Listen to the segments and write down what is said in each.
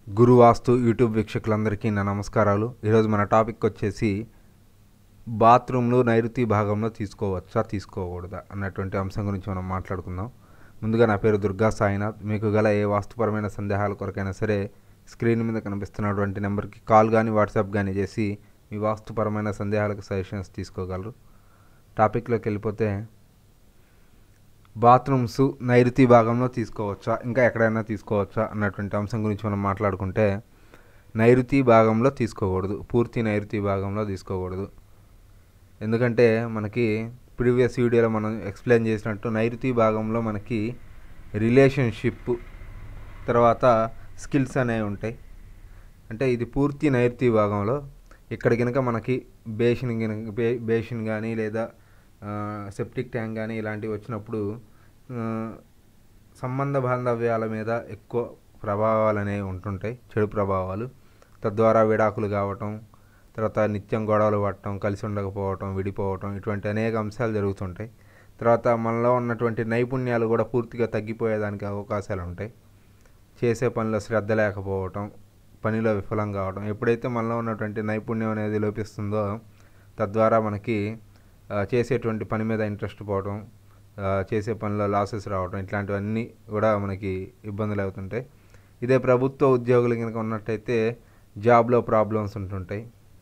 గురువాస్తు YouTube వీక్షకులందరికీ నా నమస్కారాలు ఈరోజు మన టాపిక్ వచ్చేసి బాత్రూంలు నైరుతి భాగంలో తీసుకోవచ్చా తీసుకోకూడదా అన్నటువంటి అంశం గురించి మనం మాట్లాడుకుందాం ముందుగా నా పేరు దుర్గా సాయినాథ్ మీకు గల ఏ వాస్తుపరమైన సందేహాల కొరకైనా సరే స్క్రీన్ మీద కనిపిస్తున్నటువంటి నెంబర్కి కాల్ కానీ వాట్సాప్ కానీ చేసి మీ వాస్తుపరమైన సందేహాలకు సజెషన్స్ తీసుకోగలరు టాపిక్లోకి వెళ్ళిపోతే బాత్రూమ్స్ నైరుతి భాగంలో తీసుకోవచ్చా ఇంకా ఎక్కడైనా తీసుకోవచ్చా అన్నటువంటి అంశం గురించి మనం మాట్లాడుకుంటే నైరుతి భాగంలో తీసుకోకూడదు పూర్తి నైరుతి భాగంలో తీసుకోకూడదు ఎందుకంటే మనకి ప్రీవియస్ వీడియోలో మనం ఎక్స్ప్లెయిన్ చేసినట్టు నైరుతి భాగంలో మనకి రిలేషన్షిప్ తర్వాత స్కిల్స్ అనేవి ఉంటాయి అంటే ఇది పూర్తి నైరుతి భాగంలో ఇక్కడ కనుక మనకి బేసిన్ కనుక బే బేసిన్ కానీ లేదా సెప్టిక్ ట్యాంక్ కానీ ఇలాంటివి వచ్చినప్పుడు ఆ, సంబంధ బాంధవ్యాల మీద ఎక్కువ ప్రభావాలు అనేవి ఉంటుంటాయి చెడు ప్రభావాలు తద్వారా విడాకులు కావటం తర్వాత నిత్యం గొడవలు పడటం కలిసి ఉండకపోవటం విడిపోవటం ఇటువంటి అనేక అంశాలు జరుగుతుంటాయి తర్వాత మనలో ఉన్నటువంటి నైపుణ్యాలు కూడా పూర్తిగా తగ్గిపోయేదానికి అవకాశాలు ఉంటాయి చేసే పనిలో శ్రద్ధ లేకపోవటం పనిలో విఫలం కావడం ఎప్పుడైతే మనలో ఉన్నటువంటి నైపుణ్యం అనేది లోపిస్తుందో తద్వారా మనకి ఆ, చేసేటువంటి పని మీద ఇంట్రెస్ట్ పోవడం ఆ, చేసే పనిలో లాసెస్ రావడం ఇట్లాంటివన్నీ కూడా మనకి ఇబ్బందులు అవుతుంటాయి ఇదే ప్రభుత్వ ఉద్యోగులు కనుక ఉన్నట్టయితే జాబ్లో ప్రాబ్లమ్స్ ఉంటుంటాయి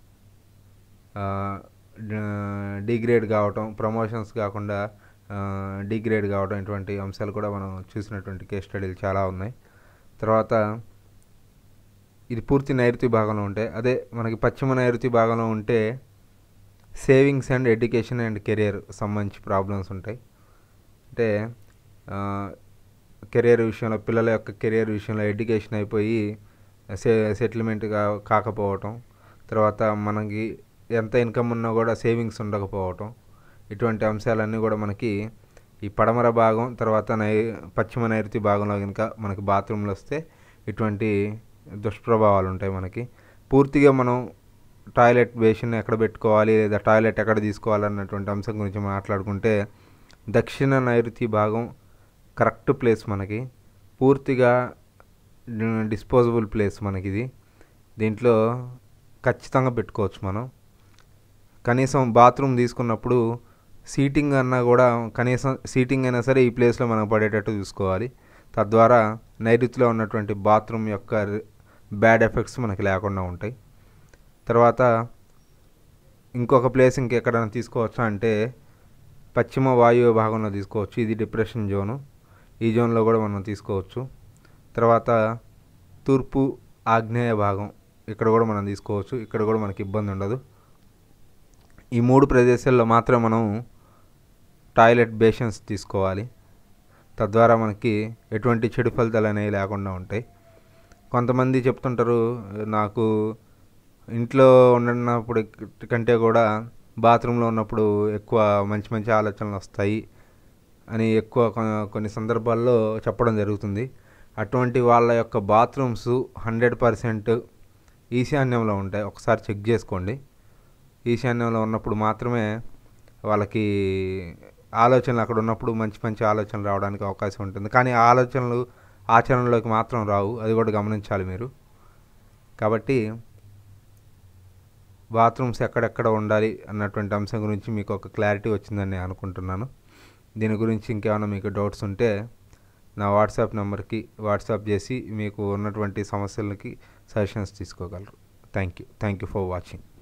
డిగ్రేడ్ కావటం ప్రమోషన్స్ కాకుండా డిగ్రేడ్ కావడం ఇటువంటి అంశాలు కూడా మనం చూసినటువంటి కేస్ స్టడీలు చాలా ఉన్నాయి తర్వాత ఇది పూర్తి నైరుతి భాగంలో ఉంటే అదే మనకి పశ్చిమ నైరుతి భాగంలో ఉంటే savings and education and career సంబంధించి ప్రాబ్లమ్స్ ఉంటాయి అంటే కెరియర్ విషయంలో పిల్లల యొక్క కెరియర్ విషయంలో ఎడ్యుకేషన్ అయిపోయి సె సెటిల్మెంట్ కా కాకపోవటం తర్వాత మనకి ఎంత ఇన్కమ్ ఉన్నా కూడా సేవింగ్స్ ఉండకపోవటం ఇటువంటి అంశాలన్నీ కూడా మనకి ఈ పడమర భాగం తర్వాత నై పశ్చిమ నైరుతి భాగంలో కనుక మనకి బాత్రూంలు వస్తే ఇటువంటి దుష్ప్రభావాలు ఉంటాయి మనకి పూర్తిగా మనం టాయిలెట్ బేసిన్ ఎక్కడ పెట్టుకోవాలి లేదా టాయిలెట్ ఎక్కడ తీసుకోవాలి అన్నటువంటి అంశం గురించి మాట్లాడుకుంటే దక్షిణ నైరుతి భాగం కరెక్ట్ ప్లేస్ మనకి పూర్తిగా డిస్పోజబుల్ ప్లేస్ మనకి ఇది దీంట్లో ఖచ్చితంగా పెట్టుకోవచ్చు మనం కనీసం బాత్రూమ్ తీసుకున్నప్పుడు సీటింగ్ అన్నా కూడా కనీసం సీటింగ్ అయినా సరే ఈ ప్లేస్లో మనం పడేటట్టు చూసుకోవాలి తద్వారా నైరుతిలో ఉన్నటువంటి బాత్రూమ్ యొక్క బ్యాడ్ ఎఫెక్ట్స్ మనకి లేకుండా ఉంటాయి తర్వాత ఇంకొక ప్లేస్ ఇంకెక్కడైనా తీసుకోవచ్చా అంటే పశ్చిమ వాయువ్య భాగంలో తీసుకోవచ్చు ఇది డిప్రెషన్ జోను ఈ జోన్లో కూడా మనం తీసుకోవచ్చు తర్వాత తూర్పు ఆగ్నేయ భాగం ఇక్కడ కూడా మనం తీసుకోవచ్చు ఇక్కడ కూడా మనకి ఇబ్బంది ఉండదు ఈ మూడు ప్రదేశాల్లో మాత్రం మనం టాయిలెట్ బేషన్స్ తీసుకోవాలి తద్వారా మనకి ఎటువంటి చెడు ఫలితాలు అనేవి లేకుండా ఉంటాయి కొంతమంది చెప్తుంటారు నాకు ఇంట్లో ఉన్నప్పుడు కంటే కూడా బాత్రూంలో ఉన్నప్పుడు ఎక్కువ మంచి మంచి ఆలోచనలు వస్తాయి అని ఎక్కువ కొ- కొన్ని సందర్భాల్లో చెప్పడం జరుగుతుంది అటువంటి వాళ్ళ యొక్క బాత్రూమ్స్ హండ్రెడ్ పర్సెంట్ ఈశాన్యంలో ఉంటాయి ఒకసారి చెక్ చేసుకోండి ఈశాన్యంలో ఉన్నప్పుడు మాత్రమే వాళ్ళకి ఆలోచనలు అక్కడ ఉన్నప్పుడు మంచి మంచి ఆలోచనలు రావడానికి అవకాశం ఉంటుంది కానీ ఆ ఆలోచనలు ఆచరణలోకి మాత్రం రావు అది కూడా గమనించాలి మీరు కాబట్టి బాత్రూమ్స్ ఎక్కడెక్కడ ఉండాలి అన్నటువంటి అంశం గురించి మీకు ఒక క్లారిటీ వచ్చిందని నేను అనుకుంటున్నాను దీని గురించి ఇంకేమైనా మీకు డౌట్స్ ఉంటే నా వాట్సాప్ నెంబర్కి వాట్సాప్ చేసి మీకు ఉన్నటువంటి సమస్యలకి సజెషన్స్ తీసుకోగలరు thank you thank you for watching